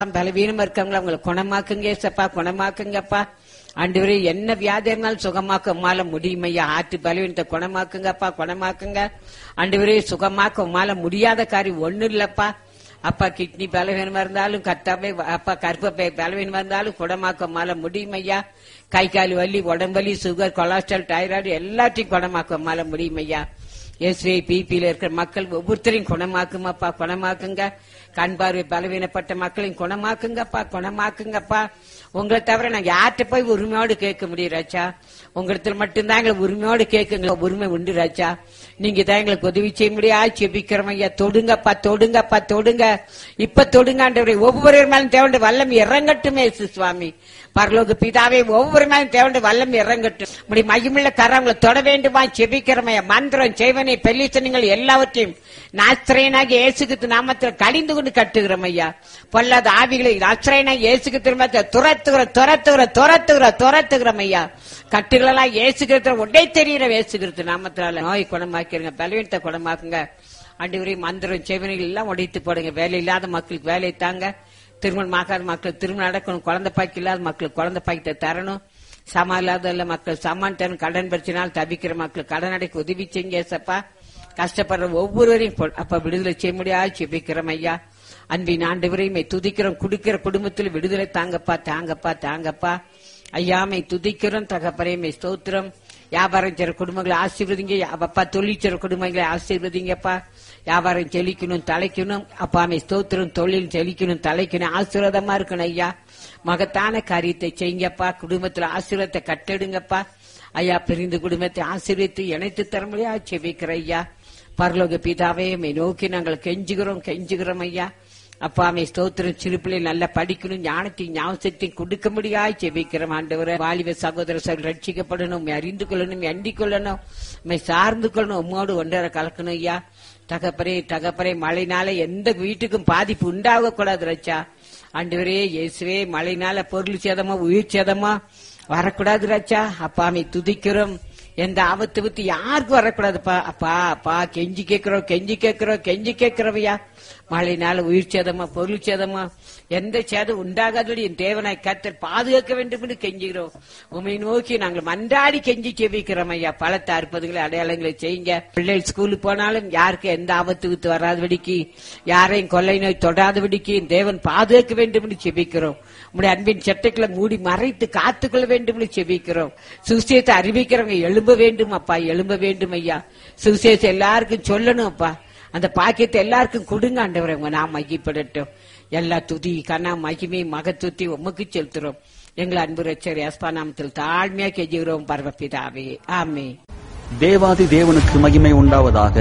பலவீனமா இருக்கவங்கள அவங்களை குணமாக்குங்க ஏசப்பா குணமாக்குங்கப்பா ஆண்டவரே என்ன வியாதி இருந்தாலும் சுகமாக்க உமால முடியுமையா ஆற்று பலவீனத்தை குணமாக்குங்கப்பா குணமாக்குங்க ஆண்டவரே சுகமாக்க உமால முடியாத காரியம் ஒண்ணு இல்லப்பா அப்பா கிட்னி பலவீனமா இருந்தாலும் கத்தாவே அப்பா கற்பப்பை பலவீனமா இருந்தாலும் குணமாக்க உமால முடியுமையா கை கால் வலி உடம்பலி சுகர் கொலஸ்ட்ரால் டைராய்டு எல்லாத்தையும் குணமாக்க உமால முடியுமையா எஸ்ரே பிபியில இருக்கிற மக்கள் ஒவ்வொருத்தரையும் குணமாக்குமாப்பா குணமாக்குங்க கண் பார்வை பலவீனப்பட்ட மக்களையும் குணமாக்குங்கப்பா குணமாக்குங்கப்பா உங்களை தவிர நாங்க யார்கிட்ட போய் உரிமையோடு கேட்க முடியும் ராச்சா உங்களிடத்துல மட்டும்தான் எங்களை உரிமையோடு கேட்குங்க உரிமை உண்டு ராச்சா நீங்க தான் எங்களுக்கு உதவி செய்ய முடியா செபிக்கிறோம் ஐயா தொடுங்கப்பா தொடுங்கப்பா தொடுங்க இப்ப தொடுங்காண்டவரை ஒவ்வொரு மேலும் தேவண்ட வல்லம் இறங்கட்டுமே இயேசு சுவாமி பரலோக பிதாவே ஒவ்வொரு மேலும் தேவண்ட வல்லம் இறங்கட்டும் இப்படி மகிமுள்ள கரங்களை தொட வேண்டுமா செபிக்கிறமையா மந்திரம் செய்வனை பெல்லிசனங்கள் எல்லாவற்றையும் நாஸ்திரையனாகி இயேசுக்கு நாமத்தில் கடிந்து கொண்டு கட்டுகிறோம் ஐயா பொல்லாத ஆவிகளை நாஸ்திரையனாகி இயேசுக்கு திரும்ப துரத்துகிற துரத்துகிற துரத்துகிற துரத்துகிறோம் ஐயா கட்டுகளெல்லாம் இயேசுகிறது உடை தெரிகிற இயேசுகிறது நாமத்தினால நோய் குணமாக்கிருங்க பலவீனத்தை குணமாக்குங்க அன்றுவரை மந்திரம் செவனிகள் எல்லாம் உடைத்து போடுங்க வேலை இல்லாத மக்களுக்கு வேலை தாங்க திருமணம் ஆகாத மக்களுக்கு திருமணம் நடக்கணும் குழந்தை பாக்கி இல்லாத மக்களுக்கு குழந்தை பாக்கியத்தை தரணும் சமா இல்லாத மக்கள் சமான் தரணும் கடன் பிரச்சனால் தவிக்கிற மக்கள் கடன் அடைக்க உதவி செய்யுங்க ஏசப்பா கஷ்டப்படுற ஒவ்வொருவரையும் கொ- அப்ப விடுதலை செய்ய முடியாது செபிக்கிறோம் ஐயா அன்பின் ஆண்டவரையுமே துதிக்கிறோம் குடுக்கிற குடும்பத்தில் விடுதலை தாங்கப்பா தாங்கப்பா தாங்கப்பா ஐயாமை துதிக்கிறோம் தகப்பரையுமே ஸ்தோத்திரம் வியாபாரம் செய்ற குடும்பங்களை ஆசீர்வதிங்க அப்பா தொழில் செய்ற குடும்பங்களை ஆசீர்வதிங்கப்பா வியாபாரம் செழிக்கணும் தலைக்கணும் அப்பாமை ஸ்தோத்திரம் தொழில் செழிக்கணும் தலைக்கணும் ஆசீர்வாதமா இருக்கணும் ஐயா மகத்தான காரியத்தை செய்யுங்கப்பா குடும்பத்துல ஆசீர்வாதத்தை கட்டெடுங்கப்பா ஐயா பிரிந்து குடும்பத்தை ஆசீர்வித்து இணைத்து தர முடியா செபிக்கிற ஐயா பரலோக பிதாவே உம்மை நோக்கி நாங்கள் கெஞ்சுகிறோம் கெஞ்சுகிறோம் ஐயா அப்பாமே ஸ்தோத்திரம் சிறுப்பிள்ளை நல்லா படிக்கணும் ஞானத்தையும் ஞாபகத்தையும் கொடுக்க முடியாது செபிக்கிறோம் ஆண்டவரை வாலிப சகோதர சகோதரர் ரட்சிக்கப்படணும் உம்மை அறிந்து கொள்ளணும் உம்மை அண்டிக் கொள்ளணும் உம்மை சார்ந்து கொள்ளணும் உம்மோடு ஒன்றரை கலக்கணும் ஐயா தகப்பரே தகப்பரே மழைனால எந்த வீட்டுக்கும் பாதிப்பு உண்டாக கூடாது ரச்சா ஆண்டவரே இயேசுவே மழைனால பொருள் சேதமா உயிர் சேதமா வரக்கூடாது ராச்சா அப்பாமை துதிக்கிறோம் எந்த ஆபத்து பத்தி யாருக்கும் வரக்கூடாதுப்பா அப்பா அப்பா கெஞ்சி கேட்கிறோம் கெஞ்சி கேட்கிறோம் கெஞ்சி கேட்கிறவையா மழைனால உயிர் சேதமா பொருள் சேதமா எந்த சேதம் உண்டாகாதபடி என் தேவனாய் கத்தர் பாதுகாக்க வேண்டும் என்று கெஞ்சுகிறோம் உமை நோக்கி நாங்கள் மன்றாடி கெஞ்சி செபிக்கிறோம் ஐயா பலத்த அற்புதங்களை அடையாளங்களை செய்யுங்க பிள்ளைகள் ஸ்கூலுக்கு போனாலும் யாருக்கு எந்த ஆபத்து வித்து வராதபடிக்கு யாரையும் கொள்ளை நோய் தொடாதபடிக்கு என் தேவன் பாதுகாக்க வேண்டும் என்று செபிக்கிறோம் உங்களுடைய அன்பின் சட்டைகளை மூடி மறைத்து காத்துக்கொள்ள வேண்டும் என்று செபிக்கிறோம் சுவிசேஷத்தை அறிவிக்கிறவங்க எழும்ப வேண்டும் அப்பா எழும்ப வேண்டும் ஐயா சுவிசேஷம் எல்லாருக்கும் சொல்லணும் அப்பா அந்த பாக்கியத்தை எல்லாருக்கும் கொடுங்க ஆண்டவரை உங்க நாம் மகிப்படட்டும் எல்லா துதி கண்ணா மகிமை மகத்துவத்தை உமக்கு செலுத்துறோம் எங்களை அன்பு ரச்சர் அஸ்பா நாமத்தில் தாழ்மையா கெஞ்சுகிறோம் பரமபிதாவே ஆமே தேவாதி தேவனுக்கு மகிமை உண்டாவதாக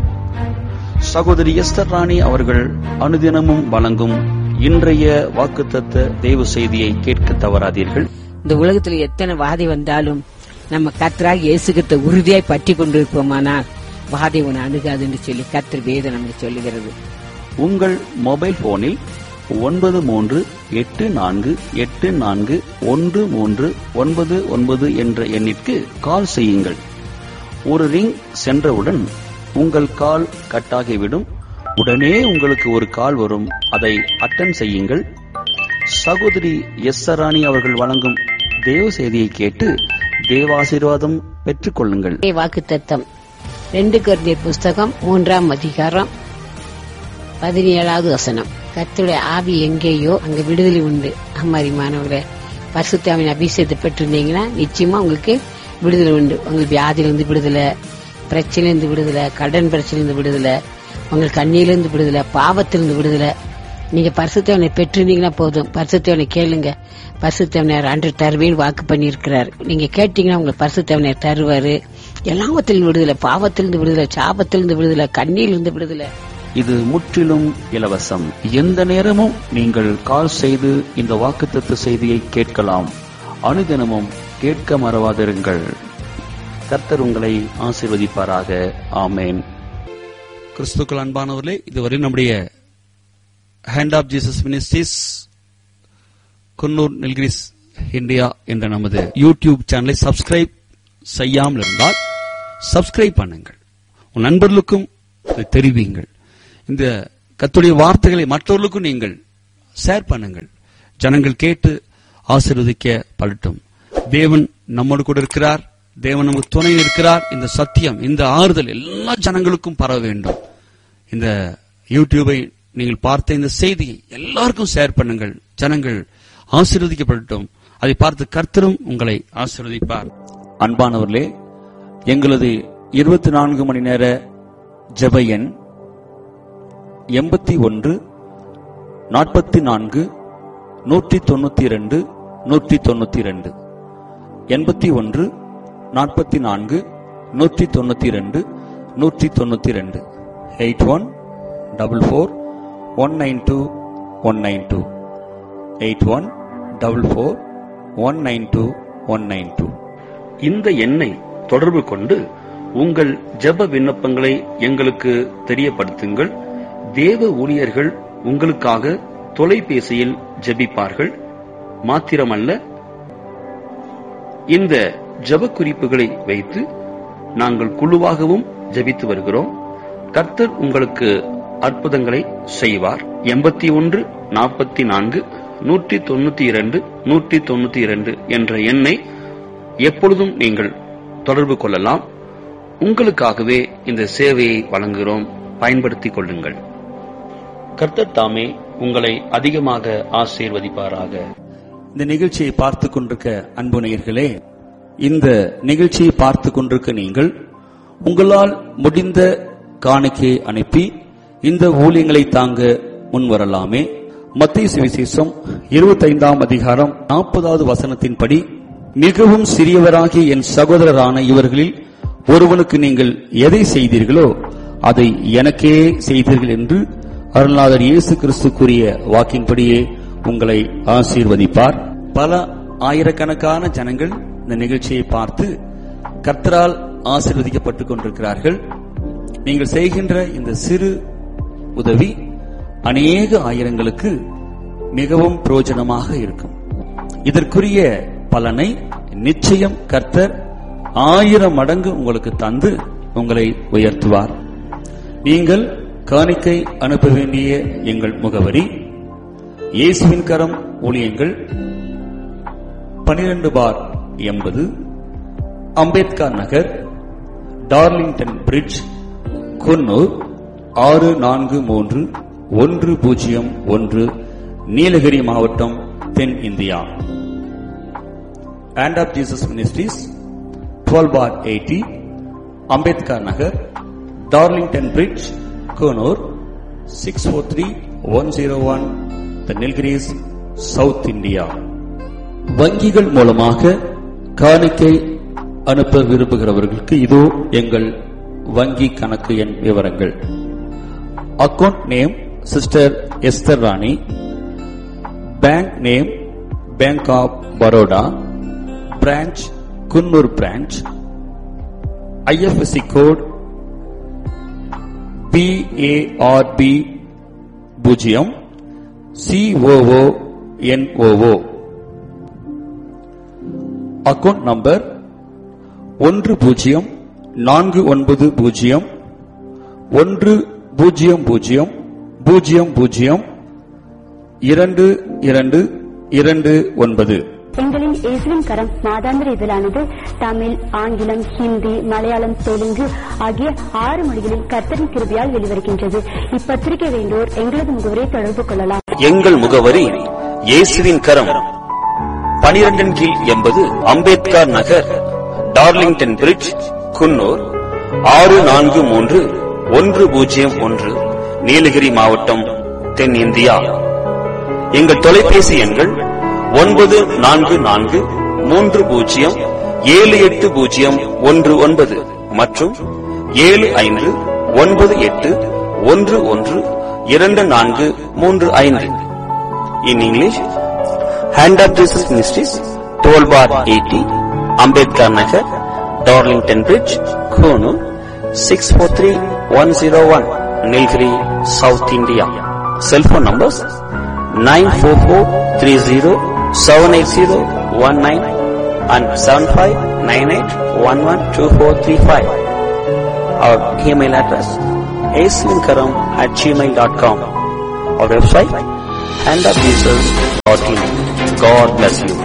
சகோதரி எஸ்தர் ராணி அவர்கள் அனுதினமும் வழங்கும் இன்றைய வாக்குத்தத்த தேவ செய்தியை கேட்க தவறாதீர்கள் இந்த உலகத்துல எத்தனை வாதி வந்தாலும் நம்ம கத்தராக இயேசுகிட்ட உறுதியாய் பற்றி கொண்டிருப்போமானால் வாதி உன்னை அணுகாதுன்னு சொல்லி கத்தர் வேதம் நமக்கு சொல்லுகிறது உங்கள் மொபைல் போனில் ஒன்பது மூன்று எட்டு நான்கு எட்டு நான்கு ஒன்று மூன்று ஒன்பது ஒன்பது என்ற எண்ணிற்கு கால் செய்யுங்கள் ஒரு ரிங் சென்றவுடன் உங்கள் கால் கட்டாகிவிடும் உடனே உங்களுக்கு ஒரு கால் வரும் அதை அட்டன் செய்யுங்கள் சகோதரி எஸ் ராணி அவர்கள் வழங்கும் தேவ செய்தியை கேட்டு தேவாசீர்வாதம் பெற்றுக் கொள்ளுங்கள் வாக்கு தத்தம் ரெண்டு குருந்தியர் புஸ்தகம் மூன்றாம் அதிகாரம் பதினேழாவது வசனம் கர்த்தருடைய ஆவி எங்கேயோ அங்க விடுதலை உண்டு அம்மாரி மாணவர்களே பரிசுத்தாவின் அபிஷேகத்தை பெற்றிருந்தீங்கன்னா நிச்சயமா உங்களுக்கு விடுதலை உண்டு உங்களுக்கு வியாதியிலிருந்து விடுதலை பிரச்சனையிலிருந்து விடுதலை கடன் பிரச்சனையிலிருந்து விடுதலை உங்களுக்கு கண்ணியிலிருந்து விடுதலை பாவத்திலிருந்து விடுதலை நீங்க பரிசுத்தவனை பெற்றிருந்தீங்கன்னா போதும் பரிசுத்தவனை கேளுங்க பரிசுத்தவனர் அன்று தருவேன் வாக்கு பண்ணியிருக்கிறார் நீங்க கேட்டீங்கன்னா உங்களுக்கு பரிசுத்தவனர் தருவாரு எல்லாவத்திலிருந்து விடுதலை பாவத்திலிருந்து விடுதலை சாபத்திலிருந்து விடுதலை கண்ணியிலிருந்து விடுதலை இது முற்றிலும் இலவசம் எந்த நேரமும் நீங்கள் கால் செய்து இந்த வாக்குத்தத்த செய்தியை கேட்கலாம் அனுதினமும் கேட்க மறவாதிருங்கள் கர்த்தர் உங்களை ஆசீர்வதிப்பாராக ஆமேன் கிறிஸ்துக்கள் அன்பானவர்களே இதுவரை நம்முடைய hand of Jesus ministries Coonoor Nilgiris India என்ற நமது யூடியூப் சேனலை சப்ஸ்கிரைப் செய்யாமல் இருந்தால் சப்ஸ்கிரைப் பண்ணுங்கள் உன் நண்பர்களுக்கும் இதை தெரிவியுங்கள் இந்த கத்துடைய வார்த்தைகளை மற்றவர்களுக்கும் நீங்கள் ஷேர் பண்ணுங்கள் ஜனங்கள் கேட்டு ஆசீர்வதிக்கப்படட்டும் தேவன் நம்மோடு கூட இருக்கிறார் தேவன் நமக்கு துணை இருக்கிறார் இந்த சத்தியம் இந்த ஆறுதல் எல்லா ஜனங்களுக்கும் பரவ வேண்டும் இந்த யூடியூபை நீங்கள் பார்த்த இந்த செய்தியை எல்லாருக்கும் ஷேர் பண்ணுங்கள் ஜனங்கள் ஆசீர்வதிக்கப்படட்டும் அதை பார்த்து கர்த்தரும் உங்களை ஆசீர்வதிப்பார் அன்பானவர்களே எங்களது இருபத்தி நான்கு மணி நேர ஜெப எண் எண்பத்தி ஒன்று நாற்பத்தி நான்கு நூற்றி தொண்ணூத்தி இரண்டு நூற்றி தொண்ணூத்தி இரண்டு எண்பத்தி ஒன்று நாற்பத்தி நான்கு நூற்றி தொண்ணூத்தி இரண்டு நூற்றி தொண்ணூத்தி இரண்டு eight one double four one nine two one nine two eight one double four one nine two one nine two இந்த எண்ணை தொடர்பு கொண்டு உங்கள் ஜெப விண்ணப்பங்களை எங்களுக்கு தெரியப்படுத்துங்கள் தேவ ஊழியர்கள் உங்களுக்காக தொலைபேசியில் ஜெபிப்பார்கள் மாத்திரமல்ல இந்த ஜெப குறிப்புகளை வைத்து நாங்கள் குழுவாகவும் ஜெபித்து வருகிறோம் கர்த்தர் உங்களுக்கு அற்புதங்களை செய்வார் எண்பத்தி ஒன்று நாற்பத்தி நான்கு நூற்றி தொண்ணூத்தி இரண்டு நூற்றி தொண்ணூத்தி இரண்டு என்ற எண்ணை எப்பொழுதும் நீங்கள் தொடர்பு கொள்ளலாம் உங்களுக்காகவே இந்த சேவையை வழங்குகிறோம் பயன்படுத்திக் கொள்ளுங்கள் கர்த்தர் தாமே உங்களை அதிகமாக ஆசீர்வதிப்பாராக இந்த நிகழ்ச்சியை பார்த்து கொண்டிருக்க அன்பு நேயர்களே இந்த நிகழ்ச்சியை பார்த்து கொண்டிருக்க நீங்கள் உங்களால் முடிந்த காணிக்கையை அனுப்பி இந்த ஊழியங்களை தாங்க முன்வரலாமே மத்திய சுவிசேஷம் இருபத்தைந்தாம் அதிகாரம் நாற்பதாவது வசனத்தின்படி மிகவும் சிறியவராகிய என் சகோதரரான இவர்களில் ஒருவனுக்கு நீங்கள் எதை செய்தீர்களோ அதை எனக்கே செய்தீர்கள் என்று அருள்நாதர் இயேசு கிறிஸ்து கூறிய வாக்கின்படியே உங்களை ஆசீர்வதிப்பார் பல ஆயிரக்கணக்கான ஜனங்கள் இந்த நிகழ்ச்சியை பார்த்து கர்த்தரால் ஆசீர்வதிக்கப்பட்டுக் கொண்டிருக்கிறார்கள் நீங்கள் செய்கின்ற இந்த சிறு உதவி அநேக ஆயிரங்களுக்கு மிகவும் பிரயோஜனமாக இருக்கும் இதற்குரிய பலனை நிச்சயம் கர்த்தர் ஆயிரம் மடங்கு உங்களுக்கு தந்து உங்களை உயர்த்துவார் நீங்கள் காணிக்கை அனுப்ப வேண்டிய எங்கள் முகவரி இயேசுவின் கரம் ஊழியங்கள் பனிரெண்டு பார் எண்பது அம்பேத்கர் நகர் டார்லிங்டன் பிரிட்ஜ் குன்னூர் ஆறு நான்கு மூன்று ஒன்று பூஜ்ஜியம் ஒன்று நீலகிரி மாவட்டம் தென் India and of Jesus Ministries, 12 bar 80, Ambedkar Nagar, Darlington Bridge, Konur, 643-101, The Nilgiris, South India. வங்கிகள் மூலமாக காணிக்கை அனுப்ப விரும்புகிறவர்களுக்கு இதோ எங்கள் வங்கி கணக்கு எண் விவரங்கள் account name sister Esther Rani bank name bank of Baroda branch Coonoor branch IFSC code BARB பூஜ்ஜியம் சிஓஓ என்ஓஓ அக்கவுண்ட் நம்பர் ஒன்று பூஜ்ஜியம் நான்கு ஒன்பது பூஜ்ஜியம் ஒன்று பூஜ்ஜியம் பூஜ்ஜியம் பூஜ்ஜியம் பூஜ்ஜியம் இரண்டு இரண்டு இரண்டு ஒன்பது எங்களின் இயேசுவின் கரம் மாதாந்திர இதழானது தமிழ் ஆங்கிலம் ஹிந்தி மலையாளம் தெலுங்கு ஆகிய ஆறு மொழிகளில் கர்த்தரின் கிருபியால் வெளிவருகின்றது இப்பத்திரிகை வேண்டோர் எங்களது முகவரை தொடர்பு கொள்ளலாம் எங்கள் முகவரி இயேசுவின் கரம் பனிரெண்டின் கீழ் எண்பது அம்பேத்கர் நகர் டார்லிங்டன் பிரிட்ஜ் குன்னூர் ஆறு நான்கு மூன்று ஒன்று பூஜ்ஜியம் ஒன்று நீலகிரி மாவட்டம் தென் இந்தியா எங்கள் தொலைபேசி எண்கள் ஒன்பது நான்கு நான்கு மூன்று பூஜ்ஜியம் ஏழு எட்டு பூஜ்ஜியம் ஒன்று ஒன்பது மற்றும் ஏழு ஐந்து ஒன்பது எட்டு ஒன்று ஒன்று இரண்டு நான்கு மூன்று ஐந்து in English hand of Jesus ministries twelve bar eighty Ambedkar Nagar Darlington bridge Coonoor six four three one zero one Nilgiri south India cell phone numbers nine four four three zero seven eight zero one nine and seven five nine eight one one two four three five our email address ஏஸ்லின்கரம் at Gmail dot com our website handofjesus.in. God bless you.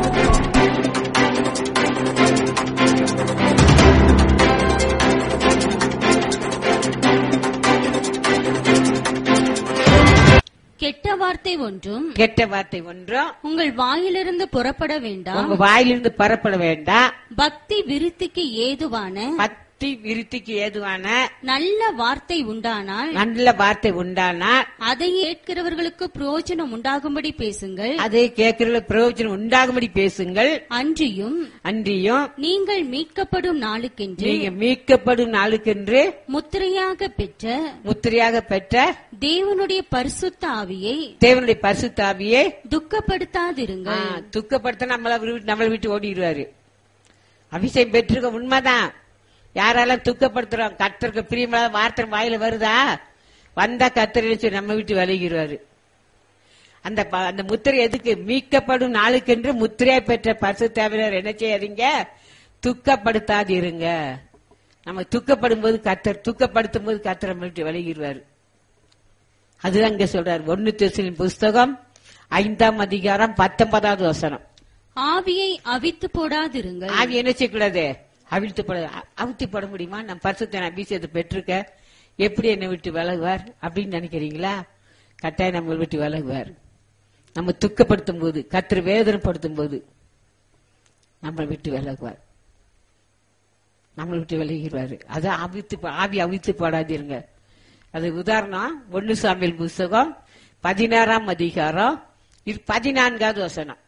கெட்ட வார்த்தை ஒன்றும் கெட்ட வார்த்தை ஒன்றும் உங்கள் வாயிலிருந்து புறப்பட வேண்டாம் உங்க வாயிலிருந்து பரப்பட வேண்டாம் பக்தி விருத்திக்கு ஏதுவான பக்தி விருத்திக்கு ஏதுவான நல்ல வார்த்தை உண்டானால் நல்ல வார்த்தை உண்டானால் அதை கேட்கிறவர்களுக்கு பிரயோஜனம் உண்டாகும்படி பேசுங்கள் அதை கேட்கிற பிரயோஜனம் உண்டாகும்படி பேசுங்கள் அன்றியும் அன்றியும் நீங்கள் மீட்கப்படும் நாளுக்கென்று நீங்க மீட்கப்படும் நாளுக்கென்று முத்திரையாக பெற்ற முத்திரையாக பெற்ற தேவனுடைய பரிசுத்த ஆவியை தேவனுடைய பரிசுத்தாவியை துக்கப்படுத்தாதிருங்கள் துக்கப்படுத்த நம்மள விட்டு- நம்மளை விட்டு ஓடிடுவாரு அபிஷேகம் பெற்றிருக்க உண்மைதான் யாரெல்லாம் துக்கப்படுத்துறோம் கத்தருக்கு பிரியமில்லாத வார்த்தை வாயில வருதா வந்தா கத்தர் சொல்லி நம்ம விட்டு விலகிடுவாரு அந்த ப- அந்த முத்திரை எதுக்கு மீட்கப்படும் நாளுக்கென்று முத்திரையை பெற்ற பரிசு தேவையார் என்ன செய்யாதீங்க துக்கப்படுத்தாதிருங்க நம்ம துக்கப்படும் போது கத்தர் துக்கப்படுத்தும் போது கத்தர் நம்ம விட்டு விலகிடுவாரு அதுதான் இங்க சொல்றாரு ஒன்னு தெசிலின் புஸ்தகம் ஐந்தாம் அதிகாரம் பத்தொன்பதாவது வசனம் ஆவியை அவித்து போடாதிருங்கள் ஆவி என்ன செய்யக்கூடாது அவிழ்த்து போட அவிழ்த்து போட முடியுமா நான் பரிசுத்தன் அபிஷேகத்தை பெற்றிருக்க எப்படி என்னை விட்டு விலகுவார் அப்படின்னு நினைக்கிறீங்களா கட்டாயம் நம்ம விட்டு விலகுவார் நம்ம துக்கப்படுத்தும் போது கத்திர வேதனைப்படுத்தும் போது நம்மளை விட்டு விலகுவார் நம்மளை விட்டு விலகிடுவாரு அது அவித்து போ- ஆவி அவித்து போடாதீருங்க அது உதாரணம் ஒன்னு சாமியல் புஸ்தகம் பதினாறாம் அதிகாரம் இது பதினான்காவது வசனம்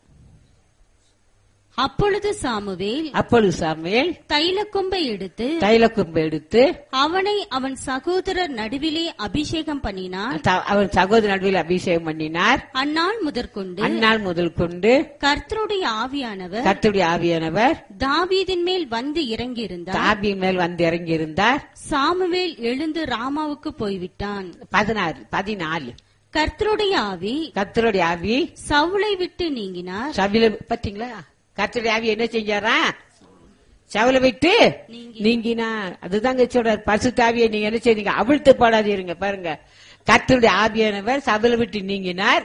அப்பொழுது சாமுவேல் அப்பொழுது சாமியல் தைலக்கொம்பை எடுத்து தைலக்கும்பை எடுத்து அவனை அவன் சகோதரர் நடுவிலே அபிஷேகம் பண்ணினான் த- அவர் சகோதர நடுவில் அபிஷேகம் பண்ணினார் அந்நாள் முதற்கொண்டு அந்நாள் முதல் கொண்டு கர்த்தருடைய ஆவியானவர் கர்த்தருடைய ஆவியானவர் தாவீதின் மேல் வந்து இறங்கியிருந்தார் தாபி மேல் வந்து இறங்கி இருந்தார் சாமுவேல் எழுந்து ராமாவுக்கு போய்விட்டான் பதினாறு பதினாலு கர்த்தருடைய ஆவி கர்த்தருடைய ஆவி சவுளை விட்டு நீங்கினார் சவில பாத்தீங்களா கர்த்தருடைய ஆவி என்ன செஞ்சாரா சவுல விட்டு நீங்கினார் அதுதாங்க சொல்றாரு பசுத்தாவியை நீங்க என்ன செய்றீங்க அவிழ்த்து போடாதீருங்க பாருங்க கர்த்தருடைய ஆவியானவர் சவுல விட்டு நீங்கினார்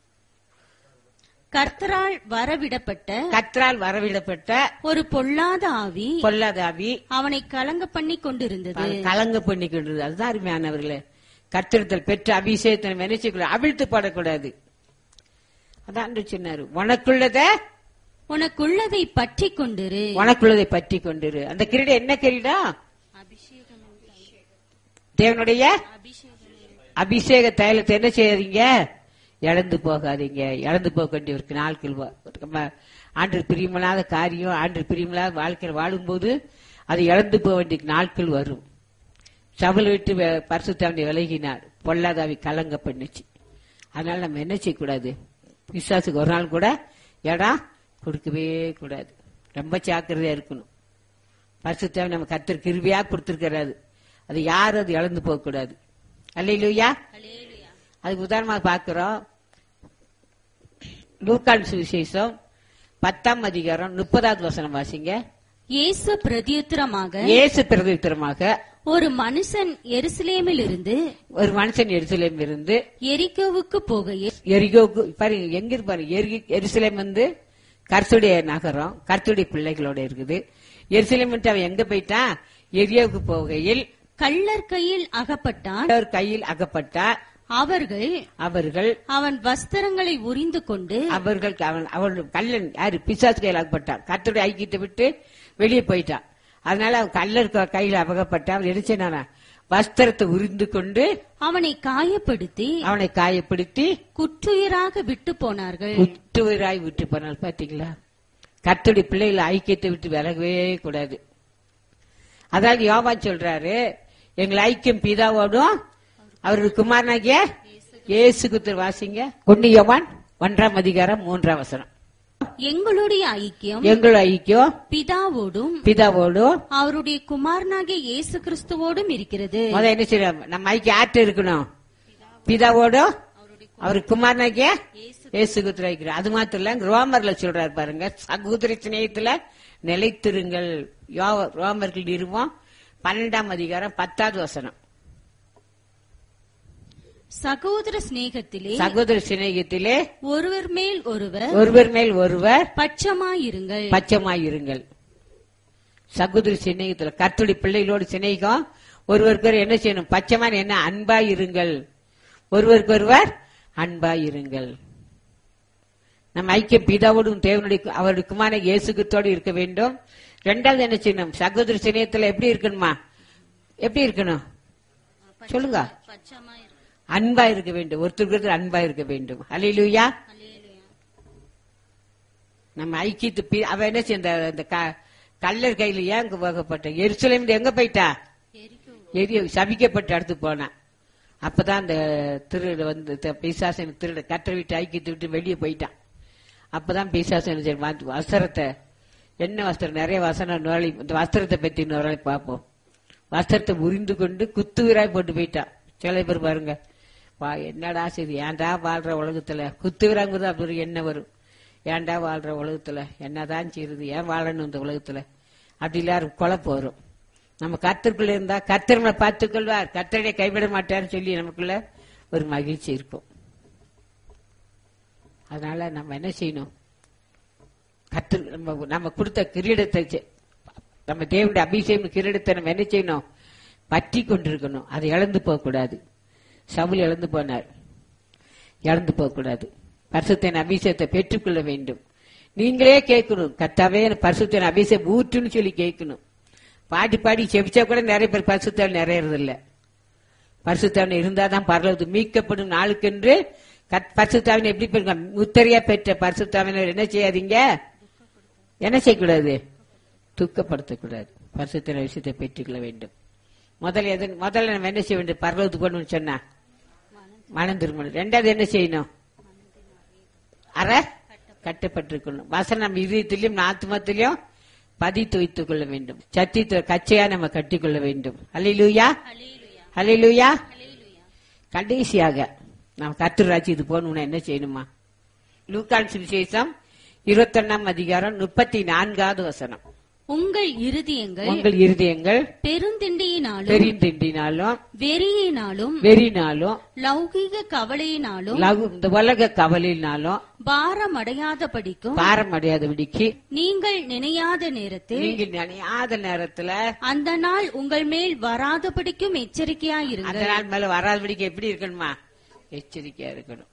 கர்த்தரால் வரவிடப்பட்ட கர்த்தரால் வரவிடப்பட்ட ஒரு பொல்லாத ஆவி பொல்லாத ஆவி அவனை கலங்க பண்ணி கொண்டிருந்தது கலங்க பண்ணிக்கின்றது அதுதான் அருமையானவர்களே கத்திரத்தில் பெற்ற அபிஷேகத்தை நம்ம என்ன செய்யக்கூடாது அவிழ்த்து போடக்கூடாது அதான் சொன்னாரு உனக்குள்ளத உனக்குள்ளதை பற்றி கொண்டிரு உனக்குள்ளதை பற்றி கொண்டிரு அந்த கிரீடம் என்ன கிரீடம் தேவனுடைய அபிஷேக தைலத்தை என்ன செய்யாதீங்க இழந்து போகாதீங்க இழந்து போக வேண்டியவருக்கு நாட்கள் வ- நம்ம ஆண்டு பிரியமில்லாத காரியம் ஆண்டு பிரியமில்லாத வாழ்க்கையில் வாழும்போது அது இழந்து போக வேண்டிய நாட்கள் வரும் சபல் விட்டு பரிசுத்தாண்டி விலகினார் பொல்லாதாவி கலங்க பண்ணுச்சு அதனால நம்ம என்ன செய்யக்கூடாது விசுவாசுக்கு ஒரு நாள் கூட இடம் கொடுக்கவே கூடாது ரொம்ப ஜாக்கிரதையா இருக்கணும் பரிசுத்தாவை நம்ம கத்தர் கிருவியா கொடுத்திருக்கிறாரு அது யாரும் அது இழந்து போக கூடாது அல்லையா அதுக்கு உதாரணமா பாக்குறோம் லூக்கான் சுவிசேஷம் பத்தாம் அதிகாரம் முப்பதாவது வசனம் வாசிங்க இயேசு பிரதியுத்தரமாக இயேசு பிரதித்திரமாக ஒரு மனுஷன் எருசலேமில் இருந்து ஒரு மனுஷன் எருசலேம் இருந்து எரிக்கோவுக்கு போகையில் எரிகோக்கு பாருங்க எங்க இருப்பாரு எரி- எருசலேம் வந்து கர்த்துடைய நகரம் கர்த்துடைய பிள்ளைகளோட இருக்குது எருசலேம் விட்டு அவன் எங்க போயிட்டான் எரியோவுக்கு போகையில் கள்ளர் கையில் அகப்பட்டான் அவர் கையில் அகப்பட்டார் அவர்கள் அவர்கள் அவன் வஸ்திரங்களை உரிந்து கொண்டு அவர்கள் அவன் அவர்கள் கல்லன் யாரு பிசாசு கையில் அகப்பட்டான் கர்த்தருடைய ஐக்கியத்தை விட்டு வெளியே போயிட்டான் அதனால அவன் கல்லர் க- கையில் அகப்பட்டான் அவன் எரிச்சனானா வஸ்திரத்தை உரிந்து கொண்டு அவனை காயப்படுத்தி அவனை காயப்படுத்தி குற்றுயிராக விட்டு போனார்கள் குற்றுயிராய் விட்டு போனால் பாத்தீங்களா கர்த்தருடைய பிள்ளைகளை ஐக்கியத்தை விட்டு விலகவே கூடாது அதாவது யோவான் சொல்றாரு எங்களை ஐக்கியம் பிதாவோடும் அவருடைய குமாரனாகிய இயேசு குத்தர் வாசிங்க ஒன்னு யோவான் ஒன்றாம் அதிகாரம் மூன்றாம் வசனம் எங்களுடைய ஐக்கியம் எங்கள் ஐக்கியம் பிதாவோடும் பிதாவோடும் அவருடைய குமாரனாகிய இயேசு கிறிஸ்துவோடும் இருக்கிறது முத என்ன செய்யணும் நம்ம ஐக்கியம் ஆற்று இருக்கணும் பிதாவோடும் அவர் குமாரனாகிய இயேசு குத்திர வைக்கிறார் அது மாத்திரம் இல்ல ரோமர்ல சொல்றாரு பாருங்க சகோதர சிநேகத்துல நிலைத்திருங்கள் யோ- ரோமர்கள் நிறுவம் பன்னெண்டாம் அதிகாரம் பத்தாவது வசனம் சகோதர சிநேகத்திலே சகோதர சிநேகத்திலே ஒருவர் மேல் ஒருவர் ஒருவர் மேல் ஒருவர் பட்சமாயிருங்கள் பச்சமாயிருங்கள் சகோதரி சிநேகத்துல கர்த்தருடைய பிள்ளைகளோடு சிநேகம் ஒருவருக்கு என்ன செய்யணும் பச்சைமான என்ன அன்பாயிருங்கள் ஒருவருக்கு ஒருவர் அன்பாயிருங்கள் நம்ம ஐக்கிய பிதாவோடும் தேவனுடைய அவருடைய குமார இயேசுகத்தோடு இருக்க வேண்டும் ரெண்டாவது என்ன செய்யணும் சகோதரி சிநேகத்துல எப்படி இருக்கணுமா எப்படி இருக்கணும் சொல்லுங்க அன்பா இருக்க வேண்டும் ஒருத்தருக்கு ஒருத்தர் அன்பா இருக்க வேண்டும் அலையிலுயா நம்ம ஐக்கியத்து பி- அவ என்ன செய்ய இந்த- இந்த க- கல்லர் கையில ஏன் அங்க போகப்பட்ட எருசலேம் எங்க போயிட்டா எரிய சபிக்கப்பட்ட இடத்துக்கு போனா அப்பதான் அந்த திருட வந்து த- பிசாசன் திருட கட்டை விட்டு ஐக்கியத்தை விட்டு வெளியே போயிட்டான் அப்பதான் பிசாசன் என்ன செய்ய மாத்தி வஸ்திரத்தை என்ன வஸ்திரம் நிறைய வசனம் நுழை இந்த வஸ்திரத்தை பத்தி நுழை பார்ப்போம் வஸ்திரத்தை உரிந்து கொண்டு குத்துவிராய் போட்டு போயிட்டான் சில பேர் பாருங்க வா என்னடா சரி ஏன்டா வாழ்ற உலகத்துல குத்துவிராங்கிறது அப்படி ஒரு எண்ணம் வரும் ஏன்டா வாழ்ற உலகத்துல என்னதான் செய்யுது ஏன் வாழணும் இந்த உலகத்துல அப்படி எல்லாரும் குழப்பம் வரும் நம்ம கத்திற்குள்ள இருந்தா கத்திரனை பார்த்துக் கொள்வார் கத்தரை கைவிட மாட்டார்னு சொல்லி நமக்குள்ள ஒரு மகிழ்ச்சி இருக்கும் அதனால நம்ம என்ன செய்யணும் கத்து நம்ம நம்ம கொடுத்த கிரீடத்தை செ- நம்ம தேவனுடைய அபிஷேகம் கிரீடத்தை நம்ம என்ன செய்யணும் பற்றி கொண்டிருக்கணும் அதை இழந்து போகக்கூடாது சவுல் இழந்து போனார் இழந்து போகக்கூடாது பரிசுத்தின் அபிஷேகத்தை பெற்றுக்கொள்ள வேண்டும் நீங்களே கேட்கணும் கத்தாவே எனக்கு பரிசுத்தின் அபிஷேகம் ஊற்றுன்னு சொல்லி கேட்கணும் பாடி பாடி செபிச்சா கூட நிறைய பேர் பரிசுத்தால் நிறையறது இல்ல பரிசுத்தாவன் இருந்தாதான் பரலவது மீட்கப்படும் நாளுக்கென்று கத்- பரிசுத்தாவினை எப்படி பெறுங்க முத்தரையா பெற்ற பரிசுத்தாவினர் என்ன செய்யாதீங்க என்ன செய்யக்கூடாது துக்கப்படுத்தக்கூடாது பரிசுத்தின விஷயத்தை பெற்றுக்கொள்ள வேண்டும் முதல்ல எது முதல்ல நம்ம என்ன செய்ய வேண்டும் பரலவத்துக்கு போகணும்னு சொன்னா மனம் திரும்பணும் ரெண்டாவது என்ன செய்யணும் அற கட்டப்பட்டிருக்கணும் வசனம் நம்ம இதயத்திலும் ஆத்மத்திலும் பதித்து வைத்துக் கொள்ள வேண்டும் சத்தியத்தை கச்சையா நம்ம கட்டிக்கொள்ள வேண்டும் அல்லையிலூயா அல்லையிலூயா கடைசியாக நாம் கர்த்தர் ராஜ்யத்துக்கு போகணும்னா என்ன செய்யணுமா லூக்கான் சுவிசேஷம் இருபத்தொன்னாம் அதிகாரம் முப்பத்தி நான்காவது வசனம் உங்கள் இருதயங்கள் உங்கள் இருதயங்கள் பெருந்திண்டியினாலும் பெரிந்திண்டினாலும் வெறியினாலும் வெறினாலும் லௌகீக கவலையினாலும் லகு- இந்த உலக கவலையினாலும் பாரமடையாத படிக்கும் பாரம் அடையாதபடிக்கு நீங்கள் நினையாத நேரத்தில் நீங்கள் நினையாத நேரத்துல அந்த நாள் உங்கள் மேல் வராதபடிக்கும் எச்சரிக்கையாயிருங்கள் அந்த நாள் மேல வராதபடிக்கு எப்படி இருக்கணுமா எச்சரிக்கையா இருக்கணும்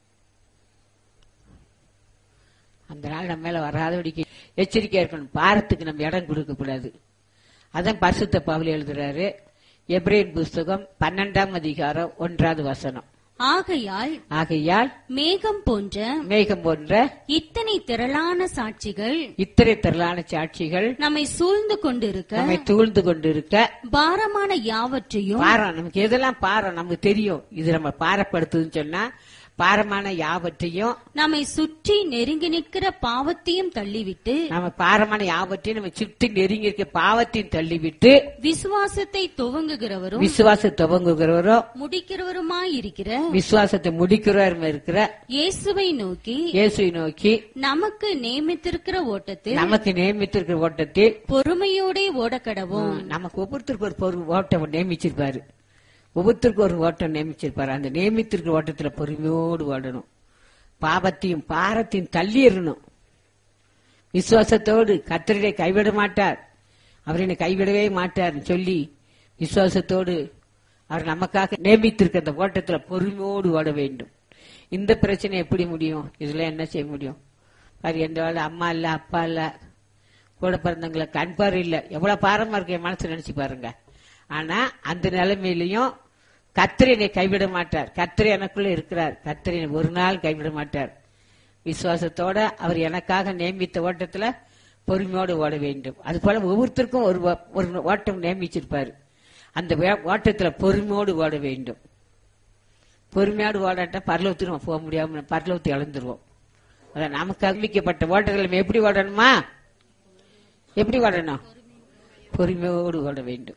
அந்த நாள் நம்ம மேல வராதபடிக்கு எச்சரிக்கையா இருக்கணும் பாரத்துக்கு நம்ம இடம் கொடுக்க கூடாது அதான் பரிசுத்த பவுல் எழுதுறாரு எப்ரேன் புஸ்தகம் பன்னெண்டாம் அதிகாரம் ஒன்றாவது வசனம் ஆகையால் ஆகையால் மேகம் போன்ற மேகம் போன்ற இத்தனை திரளான சாட்சிகள் இத்தனை திரளான சாட்சிகள் நம்மை சூழ்ந்து கொண்டிருக்க நம்மை தூழ்ந்து கொண்டிருக்க பாரமான யாவற்றையும் பாரம் நமக்கு எதெல்லாம் பாரம் நமக்கு தெரியும் இது நம்ம பாரப்படுத்துதுன்னு சொன்னா பாரமான யாவற்றையும் நம்மை சுற்றி நெருங்கி நிற்கிற பாவத்தையும் தள்ளிவிட்டு நம்ம பாரமான யாவற்றையும் நம்ம சுற்றி நெருங்கி இருக்க பாவத்தையும் தள்ளிவிட்டு விசுவாசத்தை துவங்குகிறவரும் விசுவாச துவங்குகிறவரோ முடிக்கிறவருமாயிருக்கிற விசுவாசத்தை முடிக்கிறவரும் இருக்கிற இயேசுவை நோக்கி இயேசுவை நோக்கி நமக்கு நியமித்திருக்கிற ஓட்டத்தில் நமக்கு நியமித்திருக்கிற ஓட்டத்தில் பொறுமையோடே ஓடக்கடவும் நமக்கு ஒவ்வொருத்தருக்கு ஒரு பொரு ஓட்டம் நியமிச்சிருப்பாரு ஒவ்வொருத்தருக்கும் ஒரு ஓட்டம் நியமிச்சிருப்பாரு அந்த நியமித்திருக்கிற ஓட்டத்துல பொறுமையோடு ஓடணும் பாவத்தையும் பாரத்தையும் தள்ளிடணும் விசுவாசத்தோடு கத்தரிடை கைவிட மாட்டார் அவர் என்னை கைவிடவே மாட்டார்னு சொல்லி விசுவாசத்தோடு அவர் நமக்காக நியமித்திருக்க அந்த ஓட்டத்துல பொறுமையோடு ஓட வேண்டும் இந்த பிரச்சனை எப்படி முடியும் இதுல என்ன செய்ய முடியும் அது எந்த வேலை அம்மா இல்ல அப்பா இல்ல கூட பிறந்தவங்கள கண் பார்வை இல்ல எவ்வளவு பாரமா இருக்கு என் மனசு நினைச்சு பாருங்க ஆனா அந்த நிலைமையிலையும் கத்திரி என்னை கைவிட மாட்டார் கத்திரி எனக்குள்ள இருக்கிறார் கத்திரி என்னை ஒரு நாள் கைவிட மாட்டார் விசுவாசத்தோட அவர் எனக்காக நியமித்த ஓட்டத்துல பொறுமையோடு ஓட வேண்டும் அது போல ஒவ்வொருத்தருக்கும் ஒரு ஓ- ஒரு ஓட்டம் நியமிச்சிருப்பாரு அந்த வே- ஓட்டத்துல பொறுமையோடு ஓட வேண்டும் பொறுமையோடு ஓடாட்டா பரலவத்துக்கு நம்ம போக முடியாம பரலவத்தை இழந்துருவோம் அதான் நமக்கு அறிவிக்கப்பட்ட ஓட்டத்தில் நம்ம எப்படி ஓடணுமா எப்படி ஓடணும் பொறுமையோடு ஓட வேண்டும்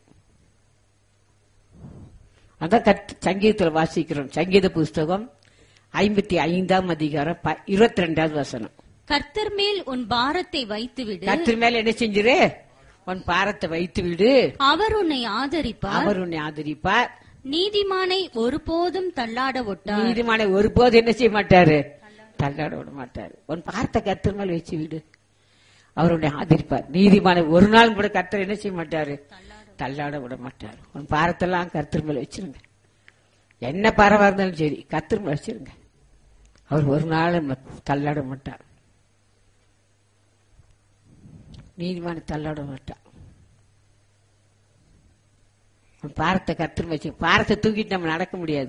அதான் கத் சங்கீதத்தில் வாசிக்கிறோம் சங்கீத புஸ்தகம் ஐம்பத்தி ஐந்தாம் அதிகாரம் இருபத்தி ரெண்டாவது வசனம் கர்த்தர் மேல் உன் பாரத்தை வைத்துவிடு கத்திர மேல என்ன செஞ்சிரு உன் பாரத்தை வைத்து விடு அவர் உன்னை ஆதரிப்பார் அவர் உன்னை ஆதரிப்பார் நீதிமானை ஒருபோதும் தள்ளாட ஒட்டார் நீதிமானை ஒருபோது என்ன செய்ய மாட்டாரு தள்ளாட விட மாட்டாரு உன் பார்த்த கத்தர் மேல் வச்சு விடு அவருடைய ஆதரிப்பார் நீதிமானை ஒரு நாள் கூட கர்த்தர் என்ன செய்ய மாட்டாரு தள்ளாட விட மாட்டாரு உன் பாரத்தெல்லாம் கர்த்தர் மேல வச்சிருங்க என்ன பறவா இருந்தாலும் சரி கர்த்தர் மேல வச்சிருங்க அவர் ஒரு நாள் நம்ம தள்ளாட மாட்டார் நீதிமான தள்ளாட மாட்டார் உன் பாரத்தை கர்த்தர் மேல வச்சு பாரத்தை தூக்கிட்டு நம்ம நடக்க முடியாது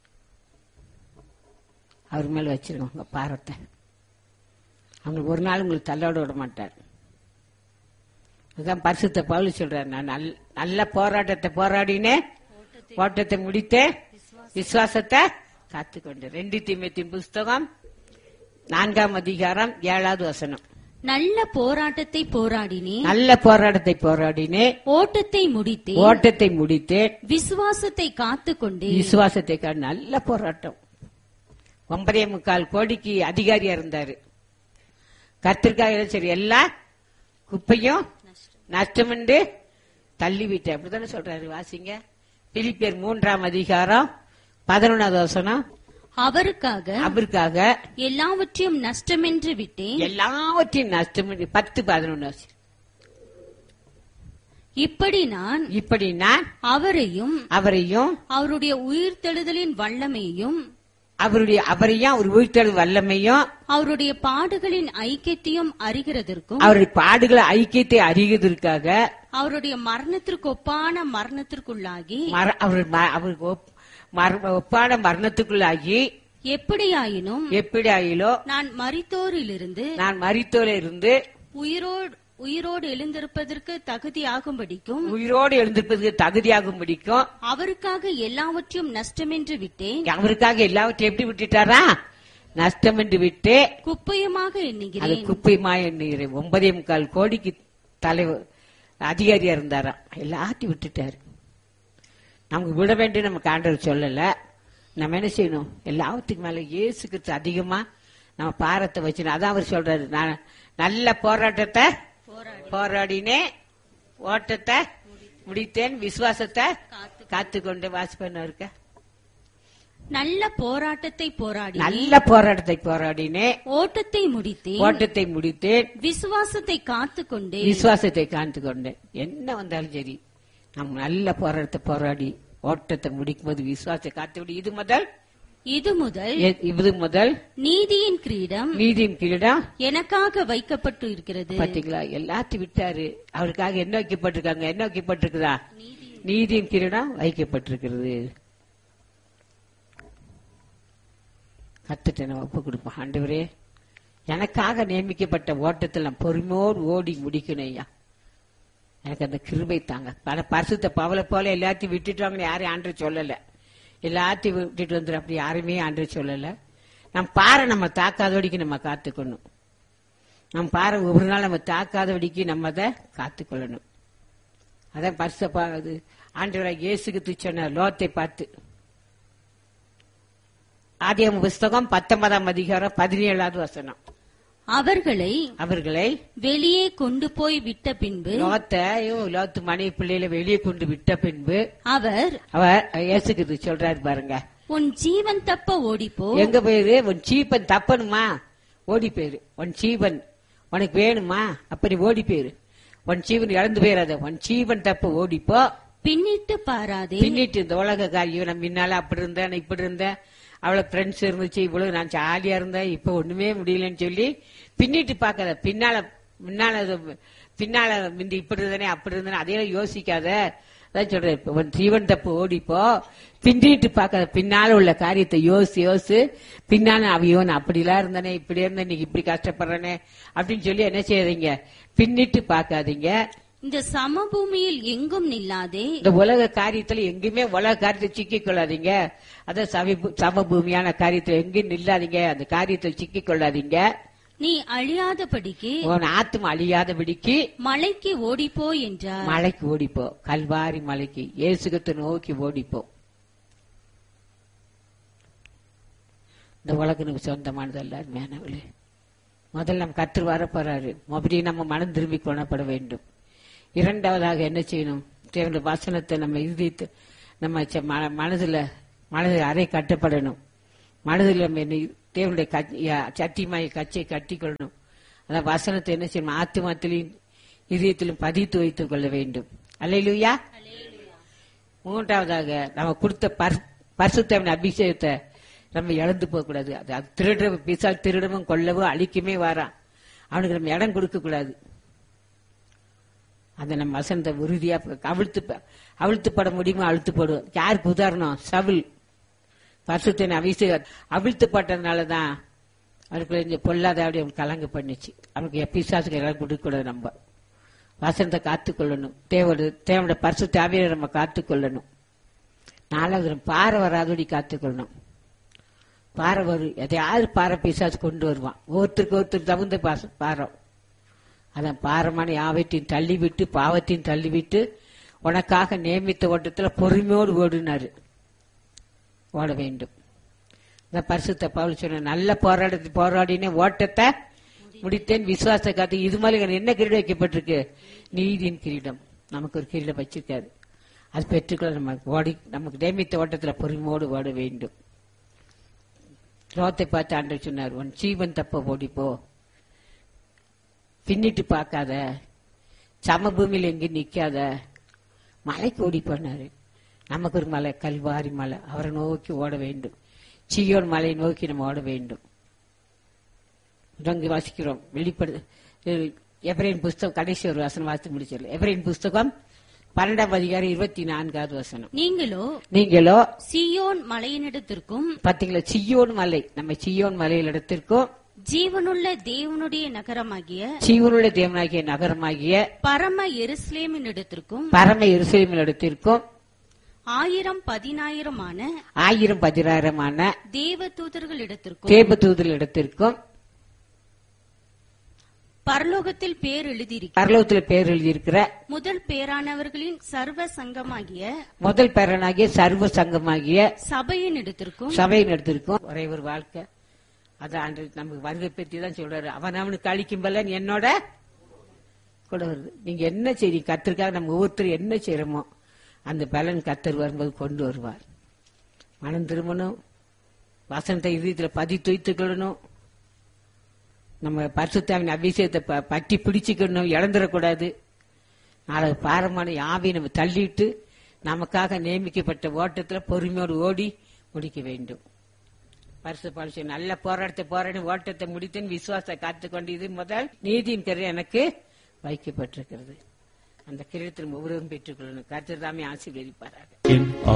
அவர் மேல வச்சிருங்க உங்க பாரத்தை அவங்க ஒரு நாள் உங்களுக்கு தள்ளாட விட மாட்டார் அதுதான் பரிசுத்த பவுல் சொல்றாரு நான் நல்ல- நல்ல போராட்டத்தை போராடினேன் ஓட்டத்தை முடித்தேன் விசுவாசத்தை காத்துக்கொண்டு ரெண்டு தீமத்தின் புஸ்தகம் நான்காம் அதிகாரம் ஏழாவது வசனம் நல்ல போராட்டத்தை போராடினேன் நல்ல போராட்டத்தை போராடினேன் ஓட்டத்தை முடித்தேன் ஓட்டத்தை முடித்தேன் விசுவாசத்தை காத்துக்கொண்டேன் விசுவாசத்தை கா- நல்ல போராட்டம் ஒன்பதே முக்கால் கோடிக்கு அதிகாரியா இருந்தாரு கத்திற்காக சரி எல்லா குப்பையும் நஷ்டமுண்டு தள்ளி விட்டு அப்படித்தானே சொல்றாரு வாசிங்க பிலிப்பியர் மூன்றாம் அதிகாரம் பதினொன்னாவது வசனம் அவருக்காக அவருக்காக எல்லாவற்றையும் நஷ்டமென்று விட்டேன் எல்லாவற்றையும் நஷ்டம் பத்து பதினொன்னு இப்படி நான் இப்படி நான் அவரையும் அவரையும் அவருடைய உயிர்த்தெழுதலின் வல்லமையும் அவருடைய அவரையும் அவர் உயிர்த்தெழு வல்லமையும் அவருடைய பாடுகளின் ஐக்கியத்தையும் அறிகிறதற்கும் அவருடைய பாடுகளை ஐக்கியத்தை அறிவதற்காக அவருடைய மரணத்திற்கு ஒப்பான மரணத்திற்குள்ளாகி மர- அவர் ம- அவருக்கு ஒப்- மர- ஒப்பான மரணத்துக்குள்ளாகி எப்படியாயினும் எப்படி ஆயிலோ நான் மரித்தோரிலிருந்து நான் மரித்தோல இருந்து உயிரோடு உயிரோடு எழுந்திருப்பதற்கு தகுதியாகும்படிக்கும் உயிரோடு எழுந்திருப்பதற்கு தகுதியாகும் பிடிக்கும் அவருக்காக எல்லாவற்றையும் நஷ்டமென்று விட்டேன் அவருக்காக எல்லாவற்றையும் எப்படி விட்டுட்டாரா நஷ்டம் என்று விட்டு குப்பையுமாக அது எண்ணுகிறேன் குப்பைமா எண்ணுகிறேன் ஒன்பதே முக்கால் கோடிக்கு தலைவர் அதிகாரியா இருந்தாராம் எல்லாத்தையும் விட்டுட்டாரு நமக்கு விட வேண்டிய நமக்கு ஆண்டவர் சொல்லல நம்ம என்ன செய்யணும் எல்லாத்துக்கும் மேல இயேசு கிறிஸ்து அதிகமா நம்ம பாரத்தை வச்சுக்கணும் அதான் அவர் சொல்றாரு நான் நல்ல போராட்டத்தை போராடினேன் ஓட்டத்தை முடித்தேன் விசுவாசத்தை காத்துக்கொண்டு வாசிப்பேன் இருக்க நல்ல போராட்டத்தை போராடி நல்ல போராட்டத்தை போராடினேன் ஓட்டத்தை முடித்தேன் ஓட்டத்தை முடித்தேன் விசுவாசத்தை காத்துக்கொண்டேன் விசுவாசத்தை காத்து கொண்டேன் என்ன வந்தாலும் சரி நம்ம நல்ல போராட்டத்தை போராடி ஓட்டத்தை முடிக்கும் போது விசுவாசத்தை காத்து இது முதல் இது முதல் எ- இது முதல் நீதியின் கிரீடம் நீதியின் கீழம் எனக்காக வைக்கப்பட்டு இருக்கிறது பாத்தீங்களா எல்லாத்தையும் விட்டாரு அவருக்காக என்ன வைக்கப்பட்டிருக்காங்க என்ன வைக்கப்பட்டிருக்குதா நீதியின் கிரீடம் வைக்கப்பட்டிருக்கிறது கத்துட்டு நம்ம ஒப்பு கொடுப்போம் ஆண்டவரே எனக்காக நியமிக்கப்பட்ட ஓட்டத்தில் நான் பொறுமையோடு ஓடி முடிக்கணும் ஐயா எனக்கு அந்த கிருபை தாங்க பல பரிசுத்த பவலை போல எல்லாத்தையும் விட்டுட்டாங்கன்னு யாரையும் ஆண்டு சொல்லல எல்லாத்தையும் விட்டுட்டு வந்துடும் அப்படி யாருமே ஆண்டு சொல்லல நம்ம பாறை நம்ம தாக்காதபடிக்கு நம்ம காத்துக்கணும் நம்ம பாறை ஒரு நாள் நம்ம தாக்காதபடிக்கு நம்ம அதை காத்துக்கொள்ளணும் அதான் பரிசப்பா அது ஆண்டவராக இயேசுக்கு சொன்ன லோத்தை பார்த்து ஆதியம் புஸ்தகம் பத்தொன்பதாம் அதிகாரம் பதினேழாவது வசனம் அவர்களை அவர்களை வெளியே கொண்டு போய் விட்ட பின்பு லோத்தை லோத்து மனைவி பிள்ளையில வெளியே கொண்டு விட்ட பின்பு அவர் அவர் இயேசுக்கு சொல்றாரு பாருங்க உன் ஜீவன் தப்ப ஓடிப்போ எங்க போயிரு உன் சீப்பன் தப்பணுமா ஓடி போயிரு உன் சீவன் உனக்கு வேணுமா அப்ப நீ ஓடி போயிரு உன் சீவன் இழந்து போயிடாத உன் சீவன் தப்ப ஓடிப்போ பின்னிட்டு பாராதே பின்னிட்டு இந்த உலக காரியம் நான் முன்னால அப்படி இருந்தேன் நான் இப்படி இருந்தேன் அவ்வளவு ஃப்ரெண்ட்ஸ் இருந்துச்சு இவ்வளவு நான் ஜாலியா இருந்தேன் இப்ப ஒண்ணுமே முடியலன்னு சொல்லி பின்னிட்டு பார்க்காத பின்னால முன்னால அது- பின்னால முந்தி இப்படி இருந்தனே அப்படி இருந்தனே அதையெல்லாம் யோசிக்காத அதான் சொல்றேன் இப்ப உன் ஜீவன் தப்பு ஓடிப்போ பின்னிட்டு பார்க்காத பின்னால உள்ள காரியத்தை யோசி யோசி பின்னால அவையோ நான் அப்படிலாம் இருந்தனே இப்படி இருந்தேன் இன்னைக்கு இப்படி கஷ்டப்படுறேனே அப்படின்னு சொல்லி என்ன செய்யறீங்க பின்னிட்டு பார்க்காதீங்க இந்த சமபூமியில் எங்கும் நில்லாதே இந்த உலக காரியத்துல எங்கேயுமே உலக காரியத்தை சிக்கிக் கொள்ளாதீங்க அதான் சமீப- சமபூமியான காரியத்துல எங்கேயும் நில்லாதீங்க அந்த காரியத்தில் சிக்கிக் கொள்ளாதீங்க நீ அழியாதபடிக்கு உன் ஆத்மா அழியாதபடிக்கு மலைக்கு ஓடிப்போ என்றார் மலைக்கு ஓடிப்போ கல்வாரி மலைக்கு இயேசுகத்தை நோக்கி ஓடிப்போ இந்த உலகனுக்கு சொந்தமானது எல்லாரும் மேனவளே முதல்ல நம்ம கற்று வர போறாரு மறுபடியும் நம்ம மனம் திரும்பி கொணப்பட வேண்டும் இரண்டாவதாக என்ன செய்யணும் தேவனுடைய வசனத்தை நம்ம இறுதித்து நம்ம ச- ம- மனதுல மனது அறை கட்டப்படணும் மனதில் நம்ம என்ன தேவனுடைய கச்- ய- சத்தியமாய் கச்சை கட்டிக்கொள்ளணும் அதான் வசனத்தை என்ன செய்யணும் ஆத்துமாத்திலையும் இதயத்திலும் பதித்து வைத்துக் கொள்ள வேண்டும் அல்லையிலுயா மூன்றாவதாக நம்ம கொடுத்த பர்- பரிசுத்தவன் அபிஷேகத்தை நம்ம இழந்து போக கூடாது அது அது திருடுற பிசால் திருடவும் கொல்லவும் அழிக்குமே வாரான் அவனுக்கு நம்ம இடம் கொடுக்க கூடாது அதை நம்ம வசந்த உறுதியா ப- அவிழ்த்து ப- அவிழ்த்து பட முடியுமோ அழுத்து போடுவோம் யாருக்கு உதாரணம் சவுல் பரிசுத்தன் அபிஷேக அவிழ்த்து பட்டதுனாலதான் அவனுக்கு இந்த பொல்லாத அப்படி அவன் கலங்க பண்ணிச்சு அவனுக்கு பிசாசுக்கு இடம் கொடுக்க கூடாது நம்ம வசனத்தை காத்துக்கொள்ளணும் தேவோட தேவோட பரிசு தேவையை நம்ம காத்துக்கொள்ளணும் நாலாவது நம்ம பாறை வராதபடி காத்துக்கொள்ளணும் பாறை வரும் எதையாவது பாறை பிசாசு கொண்டு வருவான் ஒருத்தருக்கு ஒருத்தர் தகுந்த பாச பாரம் அதான் பாரமான யாவத்தையும் தள்ளிவிட்டு பாவத்தையும் தள்ளிவிட்டு உனக்காக நியமித்த ஓட்டத்துல பொறுமையோடு ஓடினாரு ஓட வேண்டும் இந்த பரிசுத்த பவுல் சொன்ன நல்ல போராட்டத்தை போராடினே ஓட்டத்தை முடித்தேன் விசுவாச காத்து இது மாதிரி எனக்கு என்ன கிரீடம் வைக்கப்பட்டிருக்கு நீதியின் கிரீடம் நமக்கு ஒரு கிரீடம் வச்சிருக்காரு அது பெற்றுக்கொள்ள நம்ம ஓடி நமக்கு நியமித்த ஓட்டத்துல பொறுமையோடு ஓட வேண்டும் லோத்தை பார்த்து ஆண்டவர் சொன்னார் உன் ஜீவன் தப்ப ஓடிப்போ பின்னிட்டு பார்க்காத சமபூமியில் எங்கேயும் நிக்காத மலைக்கு ஓடி போனாரு நமக்கு ஒரு மலை கல்வாரி மலை அவரை நோக்கி ஓட வேண்டும் சியோன் மலையை நோக்கி நம்ம ஓட வேண்டும் இங்க வாசிக்கிறோம் வெளிப்படு எப்ரைன் புஸ்தகம் கடைசி ஒரு வசனம் வாசித்து முடிச்சிடல எப்ரைன் புஸ்தகம் பன்னெண்டாம் அதிகாரம் இருபத்தி நான்காவது வசனம் நீங்களோ நீங்களோ சியோன் மலையினிடத்திற்கும் பாத்தீங்களா சியோன் மலை நம்ம சியோன் மலையில் இடத்திற்கும் ஜீவனுள்ள தேவனுடைய நகரமாகிய சீவனுள்ள தேவனாகிய நகரமாகிய பரம எருசலேமினிடத்திற்கும் பரம எருசலேமில் இடத்திற்கும் ஆயிரம் பதினாயிரமான ஆயிரம் பதினாயிரமான தேவ தூதர்களிடத்திற்கும் தேபதூதல் இடத்திற்கும் பரலோகத்தில் பேர் எழுதியிருக்க பரலோகத்தில் பேர் எழுதியிருக்கிற முதல் பேரானவர்களின் சர்வ சங்கமாகிய முதல் பேரனாகிய சர்வ சங்கமாகிய சபையின் இடத்திற்கும் சபையின் இடத்திற்கும் ஒரே ஒரு வாழ்க்கை அது ஆண்டு நமக்கு வருகை பற்றி தான் சொல்றாரு அவன் அவனுக்கு அழிக்கும் பலன் என்னோட கூட வருது நீங்க என்ன செய்றீங்க கத்திற்காக நம்ம ஒவ்வொருத்தரும் என்ன செய்யறோமோ அந்த பலன் கத்தர் வரும்போது கொண்டு வருவார் மனம் திரும்பணும் வசனத்தை இதயத்துல பதித்து வைத்துக் கொள்ளணும் நம்ம பரிசுத்தாவின் அபிஷேகத்தை ப- பற்றி பிடிச்சுக்கணும் இழந்துடக்கூடாது நாளை பாரமான யாவையும் நம்ம தள்ளிட்டு நமக்காக நியமிக்கப்பட்ட ஓட்டத்துல பொறுமையோடு ஓடி முடிக்க வேண்டும் பரிசு பாலிச்சு நல்ல போராட்டத்தை போராடி ஓட்டத்தை முடித்தேன் விசுவாசத்தை காத்துக்கொண்டு இது முதல் நீதியின் கரு எனக்கு வைக்கப்பட்டிருக்கிறது அந்த கிரீடத்தில் ஒவ்வொருவரும் பெற்றுக்கொள்ளணும் கருத்து தாமே ஆசீர்வதிப்பாராக என்